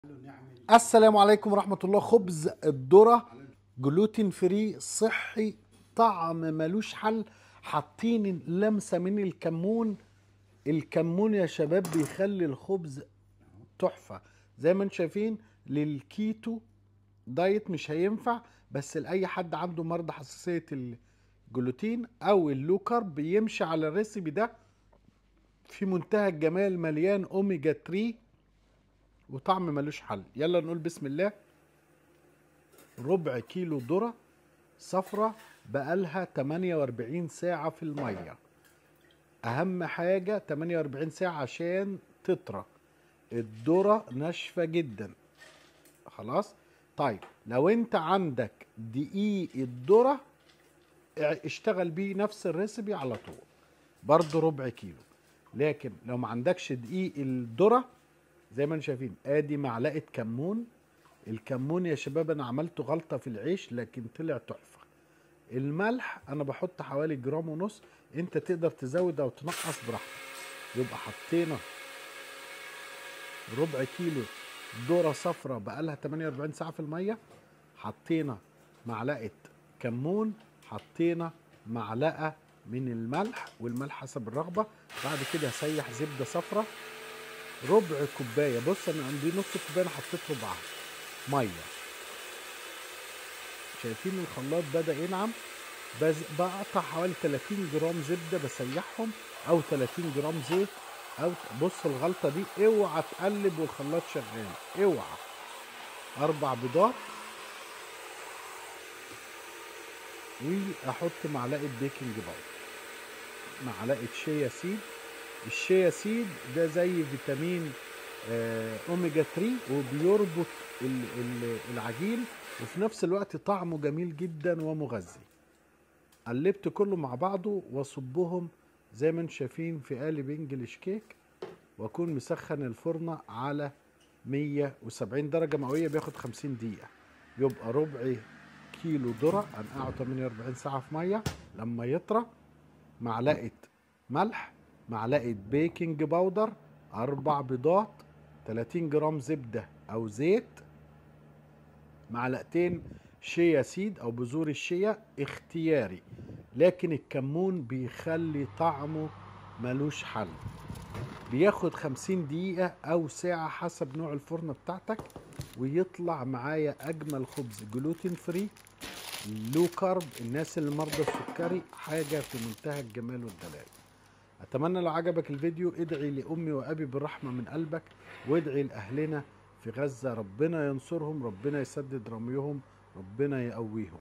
السلام عليكم ورحمة الله خبز الذرة جلوتين فري صحي طعم ملوش حل حاطين لمسة من الكمون الكمون يا شباب بيخلي الخبز تحفة زي ما انتم شايفين للكيتو دايت مش هينفع بس لأي حد عنده مرضى حساسية الجلوتين أو اللو كارب بيمشي على الريسيبي ده في منتهى الجمال مليان أوميجا 3 وطعم ملوش حل يلا نقول بسم الله ربع كيلو ذرة صفرة بقالها 48 ساعة في المية أهم حاجة 48 ساعة عشان تطرى الذرة ناشفة جدا خلاص طيب لو انت عندك دقيق الذرة اشتغل بيه نفس الريسبي على طول برضو ربع كيلو لكن لو ما عندكش دقيق الذره زي ما انتم شايفين ادي معلقه كمون الكمون يا شباب انا عملته غلطه في العيش لكن طلع تحفه الملح انا بحط حوالي جرام ونص انت تقدر تزود او تنقص براحتك يبقى حطينا ربع كيلو ذره صفرة بقالها 48 ساعه في الميه حطينا معلقه كمون حطينا معلقه من الملح والملح حسب الرغبه بعد كده هسيح زبده صفرة ربع كوبايه بص انا عندي نص كوبايه انا حطيت ربعها ميه شايفين الخلاط بدا ينعم بز... بقطع حوالي 30 جرام زبده بسيحهم او 30 جرام زيت او بص الغلطه دي اوعى تقلب والخلاط شغال اوعى اربع بيضات واحط معلقه بيكنج باودر معلقه شيا سيد الشيا سيد ده زي فيتامين آه اوميجا 3 وبيربط ال- ال- العجين وفي نفس الوقت طعمه جميل جدا ومغذي قلبت كله مع بعضه واصبهم زي ما انتم شايفين في قالب انجلش كيك واكون مسخن الفرن على 170 درجه مئويه بياخد 50 دقيقه يبقى ربع كيلو ذره انقعه 48 ساعه في ميه لما يطرى معلقه ملح معلقه بيكنج باودر اربع بيضات 30 جرام زبده او زيت معلقتين شيا سيد او بذور الشيا اختياري لكن الكمون بيخلي طعمه ملوش حل بياخد 50 دقيقة أو ساعة حسب نوع الفرن بتاعتك ويطلع معايا أجمل خبز جلوتين فري لو كارب الناس اللي مرضى السكري حاجة في منتهى الجمال والدلال أتمنى لو عجبك الفيديو ادعي لأمي وأبي بالرحمة من قلبك وادعي لأهلنا في غزة ربنا ينصرهم ربنا يسدد رميهم ربنا يقويهم